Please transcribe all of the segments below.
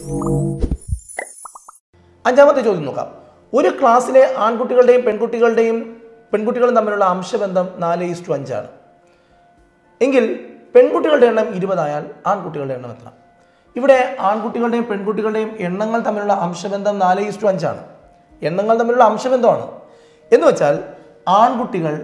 അഞ്ചാമത്തെ ചോദ്യം നോക്കാം ഒരു ക്ലാസ്സിലെ ആൺകുട്ടികളുടെയും പെൺകുട്ടികളുടെയും പെൺകുട്ടികളും തമ്മിലുള്ള അംശബന്ധം നാല് ഈസ്റ്റു അഞ്ചാണ് എങ്കിൽ പെൺകുട്ടികളുടെ എണ്ണം ഇരുപതായാൽ ആൺകുട്ടികളുടെ എണ്ണം എത്ര ഇവിടെ ആൺകുട്ടികളുടെയും പെൺകുട്ടികളുടെയും എണ്ണങ്ങൾ തമ്മിലുള്ള അംശബന്ധം നാല് ഈസ്റ്റു അഞ്ചാണ് എണ്ണങ്ങൾ തമ്മിലുള്ള അംശബന്ധമാണ് എന്ന് വെച്ചാൽ ആൺകുട്ടികൾ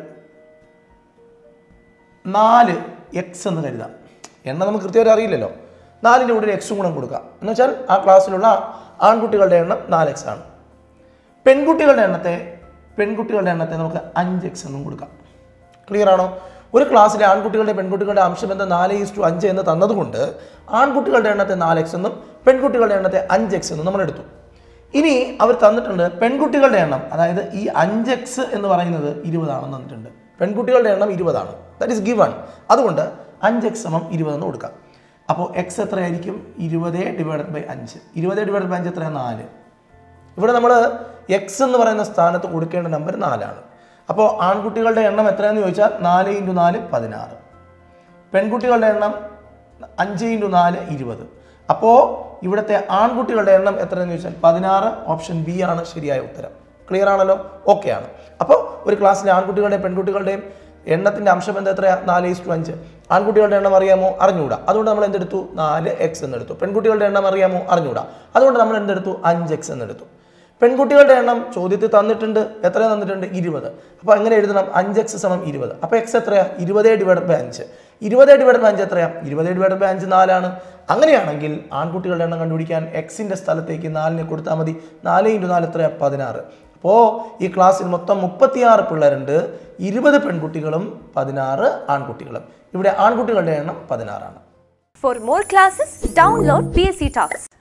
നാല് എക്സ് എന്ന് കരുതാം എണ്ണം നമുക്ക് കൃത്യമായിട്ട് അറിയില്ലല്ലോ നാലിൻ്റെ കൂടെ എക്സും ഗുണം കൊടുക്കാം എന്ന് വെച്ചാൽ ആ ക്ലാസ്സിലുള്ള ആൺകുട്ടികളുടെ എണ്ണം നാല് എക്സ് ആണ് പെൺകുട്ടികളുടെ എണ്ണത്തെ പെൺകുട്ടികളുടെ എണ്ണത്തെ നമുക്ക് അഞ്ച് എക്സ് എന്നും കൊടുക്കാം ക്ലിയർ ആണോ ഒരു ക്ലാസ്സിലെ ആൺകുട്ടികളുടെ പെൺകുട്ടികളുടെ അംശബന്ധം നാല് ഈസ് ടു അഞ്ച് എന്ന് തന്നതുകൊണ്ട് ആൺകുട്ടികളുടെ എണ്ണത്തെ നാല് എക്സ് എന്നും പെൺകുട്ടികളുടെ എണ്ണത്തെ അഞ്ച് എക്സ് എന്നും നമ്മൾ എടുത്തു ഇനി അവർ തന്നിട്ടുണ്ട് പെൺകുട്ടികളുടെ എണ്ണം അതായത് ഈ അഞ്ച് എക്സ് എന്ന് പറയുന്നത് ഇരുപതാണെന്ന് തന്നിട്ടുണ്ട് പെൺകുട്ടികളുടെ എണ്ണം ഇരുപതാണ് ദാറ്റ് ഈസ് ഗിവൺ അതുകൊണ്ട് അഞ്ച് എക്സ് സമം ഇരുപതെന്ന് കൊടുക്കാം അപ്പോൾ എക്സ് എത്രയായിരിക്കും ഇരുപത് ഡിവൈഡഡ് ബൈ അഞ്ച് ഇരുപത് ഡിവൈഡഡ് ബൈ അഞ്ച് എത്രയാണ് നാല് ഇവിടെ നമ്മൾ എക്സ് എന്ന് പറയുന്ന സ്ഥാനത്ത് കൊടുക്കേണ്ട നമ്പർ നാലാണ് അപ്പോൾ ആൺകുട്ടികളുടെ എണ്ണം എത്രയാണെന്ന് ചോദിച്ചാൽ നാല് ഇൻറ്റു നാല് പതിനാറ് പെൺകുട്ടികളുടെ എണ്ണം അഞ്ച് ഇൻറ്റു നാല് ഇരുപത് അപ്പോൾ ഇവിടുത്തെ ആൺകുട്ടികളുടെ എണ്ണം എത്രയെന്ന് ചോദിച്ചാൽ പതിനാറ് ഓപ്ഷൻ ബി ആണ് ശരിയായ ഉത്തരം ക്ലിയർ ആണല്ലോ ഓക്കെ ആണ് അപ്പോൾ ഒരു ക്ലാസ്സിലെ ആൺകുട്ടികളുടെയും പെൺകുട്ടികളുടെയും എണ്ണത്തിൻ്റെ അംശബന്ധം എത്രയാണ് നാല് ഈസ് ടു അഞ്ച് ആൺകുട്ടികളുടെ എണ്ണം അറിയാമോ അറിഞ്ഞുകൂടാ അതുകൊണ്ട് നമ്മൾ എന്തെടുത്തു നാല് എക്സ് എന്നെടുത്തു പെൺകുട്ടികളുടെ എണ്ണം അറിയാമോ അറിഞ്ഞുകൂടാ അതുകൊണ്ട് നമ്മൾ എന്തെടുത്തു അഞ്ച് എക്സ് എന്നെടുത്തു പെൺകുട്ടികളുടെ എണ്ണം ചോദ്യത്തിൽ തന്നിട്ടുണ്ട് എത്ര തന്നിട്ടുണ്ട് ഇരുപത് അപ്പോൾ എങ്ങനെ എഴുതണം അഞ്ച് എക്സ് സമം ഇരുപത് അപ്പോൾ എക്സ് എത്രയാ ഇരുപത് ഡിവൈഡ് ബൈ അഞ്ച് ഇരുപത് ഡിവൈഡ് ബൈ അഞ്ച് എത്രയാ ഇരുപത് ഡിവൈഡ് ബൈ അഞ്ച് നാലാണ് അങ്ങനെയാണെങ്കിൽ ആൺകുട്ടികളുടെ എണ്ണം കണ്ടുപിടിക്കാൻ എക്സിൻ്റെ സ്ഥലത്തേക്ക് നാലിനെ കൊടുത്താൽ മതി നാല് ഇൻറ്റു നാല് എത്രയാ പതിനാറ് അപ്പോൾ ഈ ക്ലാസ്സിൽ മൊത്തം മുപ്പത്തിയാറ് പിള്ളേരുണ്ട് ഇരുപത് പെൺകുട്ടികളും പതിനാറ് ആൺകുട്ടികളും ഇവിടെ ആൺകുട്ടികളുടെ എണ്ണം പതിനാറാണ് For more classes, download PSC Talks.